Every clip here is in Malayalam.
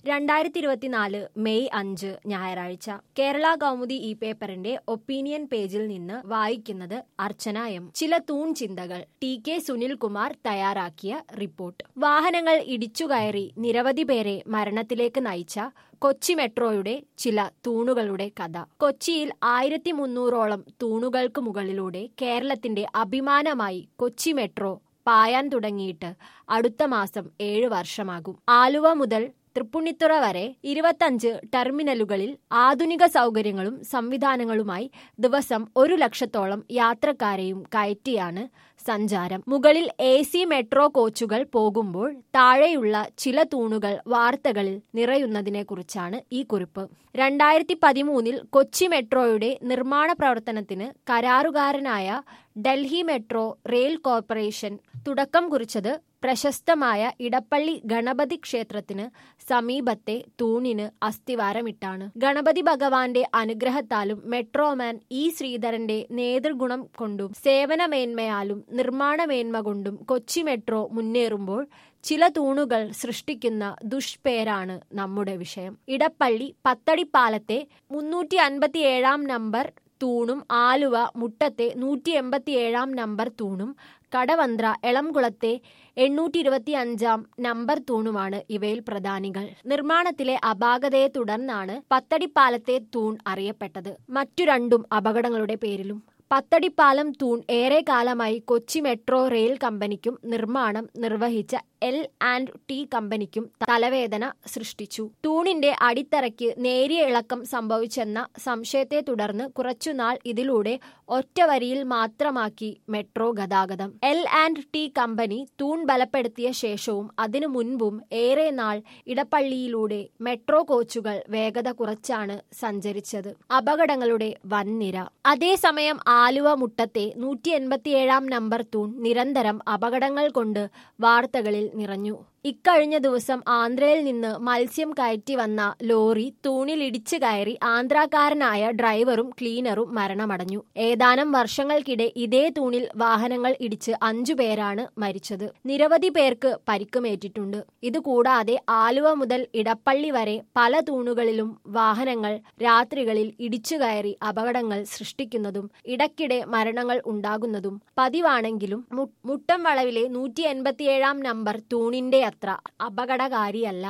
രണ്ടായിരത്തി ഇരുപത്തിനാല് മെയ് അഞ്ച് ഞായറാഴ്ച കേരള കൗമുദി ഈ പേപ്പറിന്റെ ഒപ്പീനിയൻ പേജിൽ നിന്ന് വായിക്കുന്നത് അർച്ചന എം ചില തൂൺ ചിന്തകൾ ടി കെ സുനിൽകുമാർ തയ്യാറാക്കിയ റിപ്പോർട്ട് വാഹനങ്ങൾ ഇടിച്ചുകയറി നിരവധി പേരെ മരണത്തിലേക്ക് നയിച്ച കൊച്ചി മെട്രോയുടെ ചില തൂണുകളുടെ കഥ കൊച്ചിയിൽ ആയിരത്തി മുന്നൂറോളം തൂണുകൾക്ക് മുകളിലൂടെ കേരളത്തിന്റെ അഭിമാനമായി കൊച്ചി മെട്രോ പായാൻ തുടങ്ങിയിട്ട് അടുത്ത മാസം ഏഴ് വർഷമാകും ആലുവ മുതൽ തൃപ്പുണിത്തുറ വരെ ഇരുപത്തഞ്ച് ടെർമിനലുകളിൽ ആധുനിക സൗകര്യങ്ങളും സംവിധാനങ്ങളുമായി ദിവസം ഒരു ലക്ഷത്തോളം യാത്രക്കാരെയും കയറ്റിയാണ് സഞ്ചാരം മുകളിൽ എ സി മെട്രോ കോച്ചുകൾ പോകുമ്പോൾ താഴെയുള്ള ചില തൂണുകൾ വാർത്തകളിൽ നിറയുന്നതിനെക്കുറിച്ചാണ് ഈ കുറിപ്പ് രണ്ടായിരത്തി പതിമൂന്നിൽ കൊച്ചി മെട്രോയുടെ നിർമ്മാണ പ്രവർത്തനത്തിന് കരാറുകാരനായ ഡൽഹി മെട്രോ റെയിൽ കോർപ്പറേഷൻ തുടക്കം കുറിച്ചത് പ്രശസ്തമായ ഇടപ്പള്ളി ഗണപതി ക്ഷേത്രത്തിന് സമീപത്തെ തൂണിന് അസ്ഥിവാരമിട്ടാണ് ഗണപതി ഭഗവാന്റെ അനുഗ്രഹത്താലും മെട്രോമാൻ ഇ ശ്രീധരന്റെ നേതൃഗുണം കൊണ്ടും സേവനമേന്മയാലും നിർമ്മാണ മേന്മ കൊണ്ടും കൊച്ചി മെട്രോ മുന്നേറുമ്പോൾ ചില തൂണുകൾ സൃഷ്ടിക്കുന്ന ദുഷ്പേരാണ് നമ്മുടെ വിഷയം ഇടപ്പള്ളി പത്തടിപ്പാലത്തെ മുന്നൂറ്റി അൻപത്തിയേഴാം നമ്പർ തൂണും ആലുവ മുട്ടത്തെ നൂറ്റി എൺപത്തിയേഴാം നമ്പർ തൂണും കടവന്ത്ര എളംകുളത്തെ എണ്ണൂറ്റി ഇരുപത്തി അഞ്ചാം നമ്പർ തൂണുമാണ് ഇവയിൽ പ്രധാനികൾ നിർമ്മാണത്തിലെ അപാകതയെ തുടർന്നാണ് പത്തടിപ്പാലത്തെ തൂൺ അറിയപ്പെട്ടത് മറ്റു രണ്ടും അപകടങ്ങളുടെ പേരിലും പത്തടിപ്പാലം തൂൺ ഏറെ കാലമായി കൊച്ചി മെട്രോ റെയിൽ കമ്പനിക്കും നിർമ്മാണം നിർവഹിച്ച എൽ ആൻഡ് ടി കമ്പനിക്കും തലവേദന സൃഷ്ടിച്ചു തൂണിന്റെ അടിത്തറയ്ക്ക് നേരിയ ഇളക്കം സംഭവിച്ചെന്ന സംശയത്തെ തുടർന്ന് കുറച്ചുനാൾ ഇതിലൂടെ ഒറ്റ വരിയിൽ മാത്രമാക്കി മെട്രോ ഗതാഗതം എൽ ആൻഡ് ടി കമ്പനി തൂൺ ബലപ്പെടുത്തിയ ശേഷവും അതിനു മുൻപും ഏറെ നാൾ ഇടപ്പള്ളിയിലൂടെ മെട്രോ കോച്ചുകൾ വേഗത കുറച്ചാണ് സഞ്ചരിച്ചത് അപകടങ്ങളുടെ വൻനിര അതേസമയം ആലുവ മുട്ടത്തെ നൂറ്റി എൺപത്തിയേഴാം നമ്പർ തൂൺ നിരന്തരം അപകടങ്ങൾ കൊണ്ട് വാർത്തകളിൽ നിറഞ്ഞു ഇക്കഴിഞ്ഞ ദിവസം ആന്ധ്രയിൽ നിന്ന് മത്സ്യം കയറ്റി വന്ന ലോറി തൂണിൽ ഇടിച്ചു കയറി ആന്ധ്രാക്കാരനായ ഡ്രൈവറും ക്ലീനറും മരണമടഞ്ഞു ഏതാനും വർഷങ്ങൾക്കിടെ ഇതേ തൂണിൽ വാഹനങ്ങൾ ഇടിച്ച് അഞ്ചു പേരാണ് മരിച്ചത് നിരവധി പേർക്ക് പരിക്കുമേറ്റിട്ടുണ്ട് ഇതുകൂടാതെ ആലുവ മുതൽ ഇടപ്പള്ളി വരെ പല തൂണുകളിലും വാഹനങ്ങൾ രാത്രികളിൽ ഇടിച്ചു കയറി അപകടങ്ങൾ സൃഷ്ടിക്കുന്നതും ഇടയ്ക്കിടെ മരണങ്ങൾ ഉണ്ടാകുന്നതും പതിവാണെങ്കിലും മുട്ടം വളവിലെ നൂറ്റി എൺപത്തിയേഴാം നമ്പർ തൂണിന്റെ അത്ര അപകടകാരിയല്ല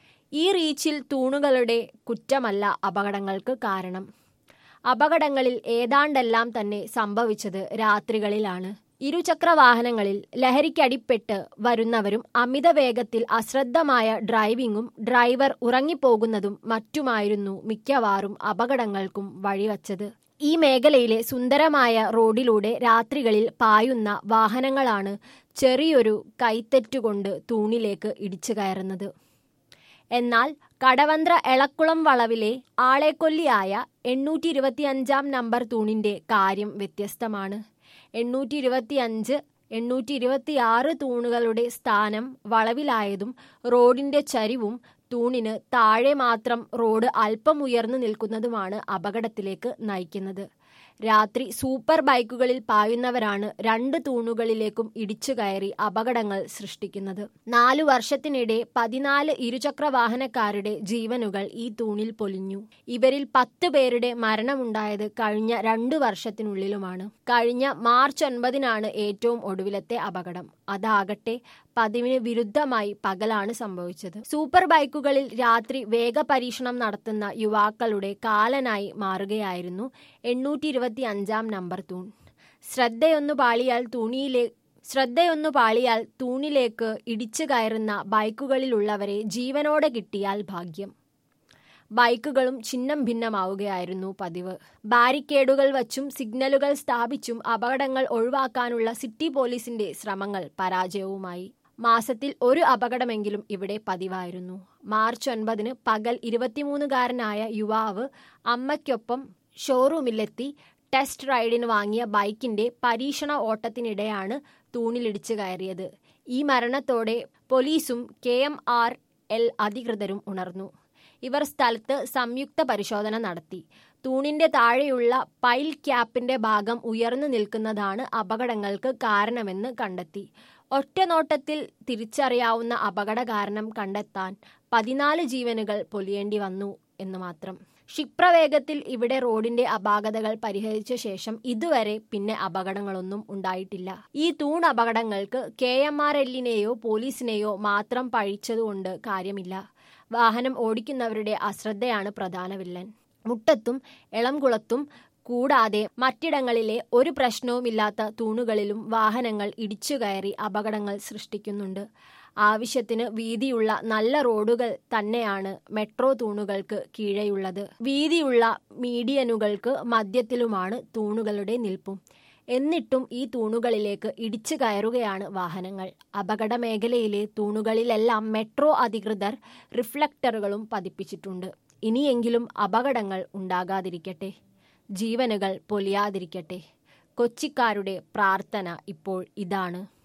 ഈ റീച്ചിൽ തൂണുകളുടെ കുറ്റമല്ല അപകടങ്ങൾക്ക് കാരണം അപകടങ്ങളിൽ ഏതാണ്ടെല്ലാം തന്നെ സംഭവിച്ചത് രാത്രികളിലാണ് ഇരുചക്ര വാഹനങ്ങളിൽ ലഹരിക്കടിപ്പെട്ട് വരുന്നവരും അമിത വേഗത്തിൽ അശ്രദ്ധമായ ഡ്രൈവിംഗും ഡ്രൈവർ ഉറങ്ങിപ്പോകുന്നതും മറ്റുമായിരുന്നു മിക്കവാറും അപകടങ്ങൾക്കും വഴിവച്ചത് ഈ മേഖലയിലെ സുന്ദരമായ റോഡിലൂടെ രാത്രികളിൽ പായുന്ന വാഹനങ്ങളാണ് ചെറിയൊരു കൈത്തെറ്റുകൊണ്ട് തൂണിലേക്ക് ഇടിച്ചു കയറുന്നത് എന്നാൽ കടവന്ത്ര എളക്കുളം വളവിലെ ആളെക്കൊല്ലിയായ എണ്ണൂറ്റി ഇരുപത്തിയഞ്ചാം നമ്പർ തൂണിന്റെ കാര്യം വ്യത്യസ്തമാണ് എണ്ണൂറ്റി ഇരുപത്തിയഞ്ച് എണ്ണൂറ്റി ഇരുപത്തിയാറ് തൂണുകളുടെ സ്ഥാനം വളവിലായതും റോഡിന്റെ ചരിവും തൂണിന് താഴെ മാത്രം റോഡ് അല്പം ഉയർന്നു നിൽക്കുന്നതുമാണ് അപകടത്തിലേക്ക് നയിക്കുന്നത് രാത്രി സൂപ്പർ ബൈക്കുകളിൽ പായുന്നവരാണ് രണ്ട് തൂണുകളിലേക്കും ഇടിച്ചു കയറി അപകടങ്ങൾ സൃഷ്ടിക്കുന്നത് നാലു വർഷത്തിനിടെ പതിനാല് ഇരുചക്ര വാഹനക്കാരുടെ ജീവനുകൾ ഈ തൂണിൽ പൊലിഞ്ഞു ഇവരിൽ പത്ത് പേരുടെ മരണമുണ്ടായത് കഴിഞ്ഞ രണ്ടു വർഷത്തിനുള്ളിലുമാണ് കഴിഞ്ഞ മാർച്ച് ഒൻപതിനാണ് ഏറ്റവും ഒടുവിലത്തെ അപകടം അതാകട്ടെ പതിവിന് വിരുദ്ധമായി പകലാണ് സംഭവിച്ചത് സൂപ്പർ ബൈക്കുകളിൽ രാത്രി വേഗ പരീക്ഷണം നടത്തുന്ന യുവാക്കളുടെ കാലനായി മാറുകയായിരുന്നു എണ്ണൂറ്റി ഇരുപത്തി അഞ്ചാം നമ്പർ തൂൺ ശ്രദ്ധയൊന്നു പാളിയാൽ തൂണിയിലെ ശ്രദ്ധയൊന്നു പാളിയാൽ തൂണിലേക്ക് ഇടിച്ചു കയറുന്ന ബൈക്കുകളിലുള്ളവരെ ജീവനോടെ കിട്ടിയാൽ ഭാഗ്യം ബൈക്കുകളും ചിഹ്നം ഭിന്നമാവുകയായിരുന്നു പതിവ് ബാരിക്കേഡുകൾ വച്ചും സിഗ്നലുകൾ സ്ഥാപിച്ചും അപകടങ്ങൾ ഒഴിവാക്കാനുള്ള സിറ്റി പോലീസിന്റെ ശ്രമങ്ങൾ പരാജയവുമായി മാസത്തിൽ ഒരു അപകടമെങ്കിലും ഇവിടെ പതിവായിരുന്നു മാർച്ച് ഒൻപതിന് പകൽ ഇരുപത്തിമൂന്നുകാരനായ യുവാവ് അമ്മയ്ക്കൊപ്പം ഷോറൂമിലെത്തി ടെസ്റ്റ് റൈഡിന് വാങ്ങിയ ബൈക്കിന്റെ പരീക്ഷണ ഓട്ടത്തിനിടെയാണ് തൂണിലിടിച്ചു കയറിയത് ഈ മരണത്തോടെ പോലീസും കെ എം ആർ എൽ അധികൃതരും ഉണർന്നു ഇവർ സ്ഥലത്ത് സംയുക്ത പരിശോധന നടത്തി തൂണിന്റെ താഴെയുള്ള പൈൽ ക്യാപ്പിന്റെ ഭാഗം ഉയർന്നു നിൽക്കുന്നതാണ് അപകടങ്ങൾക്ക് കാരണമെന്ന് കണ്ടെത്തി ഒറ്റനോട്ടത്തിൽ തിരിച്ചറിയാവുന്ന അപകട കാരണം കണ്ടെത്താൻ പതിനാല് ജീവനുകൾ പൊലിയേണ്ടി വന്നു എന്ന് മാത്രം ക്ഷിപ്രവേഗത്തിൽ ഇവിടെ റോഡിന്റെ അപാകതകൾ പരിഹരിച്ച ശേഷം ഇതുവരെ പിന്നെ അപകടങ്ങളൊന്നും ഉണ്ടായിട്ടില്ല ഈ തൂൺ അപകടങ്ങൾക്ക് കെ എം ആർ എല്ലിനെയോ പോലീസിനെയോ മാത്രം പഴിച്ചതുകൊണ്ട് കാര്യമില്ല വാഹനം ഓടിക്കുന്നവരുടെ അശ്രദ്ധയാണ് പ്രധാന വില്ലൻ മുട്ടത്തും എളംകുളത്തും കൂടാതെ മറ്റിടങ്ങളിലെ ഒരു പ്രശ്നവുമില്ലാത്ത തൂണുകളിലും വാഹനങ്ങൾ ഇടിച്ചുകയറി അപകടങ്ങൾ സൃഷ്ടിക്കുന്നുണ്ട് ആവശ്യത്തിന് വീതിയുള്ള നല്ല റോഡുകൾ തന്നെയാണ് മെട്രോ തൂണുകൾക്ക് കീഴെയുള്ളത് വീതിയുള്ള മീഡിയനുകൾക്ക് മധ്യത്തിലുമാണ് തൂണുകളുടെ നിൽപ്പും എന്നിട്ടും ഈ തൂണുകളിലേക്ക് ഇടിച്ചു കയറുകയാണ് വാഹനങ്ങൾ അപകട മേഖലയിലെ തൂണുകളിലെല്ലാം മെട്രോ അധികൃതർ റിഫ്ലക്ടറുകളും പതിപ്പിച്ചിട്ടുണ്ട് ഇനിയെങ്കിലും അപകടങ്ങൾ ഉണ്ടാകാതിരിക്കട്ടെ ജീവനുകൾ പൊലിയാതിരിക്കട്ടെ കൊച്ചിക്കാരുടെ പ്രാർത്ഥന ഇപ്പോൾ ഇതാണ്